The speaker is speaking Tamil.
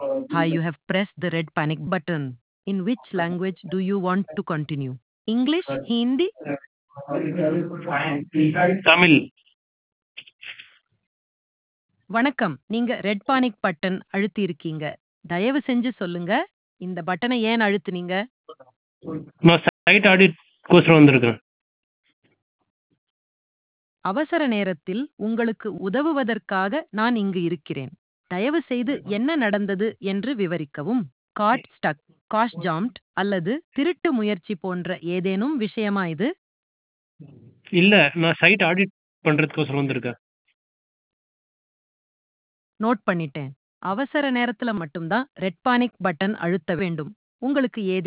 Hi, you have pressed the red panic button. In which language do you want to continue? English, Hindi? Tamil வணக்கம் நீங்க ரெட் பானிக் பட்டன் அழுத்தி இருக்கீங்க தயவு செஞ்சு சொல்லுங்க இந்த பட்டனை ஏன் அழுத்துனீங்க நான் சைட் ஆடிட் கோசரம் வந்திருக்கேன் அவசர நேரத்தில் உங்களுக்கு உதவுவதற்காக நான் இங்கு இருக்கிறேன் தயவு செய்து என்ன நடந்தது என்று விவரிக்கவும் காட் ஸ்டக் காஷ் ஜாம்ட் அல்லது திருட்டு முயற்சி போன்ற ஏதேனும் விஷயமா இது இல்ல நான் சைட் ஆடிட் பண்றதுக்கோசரம் வந்திருக்கேன் நோட் பண்ணிட்டேன் அவசர நேரத்துல மட்டும்தான் ரெட் பானிக் பட்டன் அழுத்த வேண்டும் உங்களுக்கு ஏதே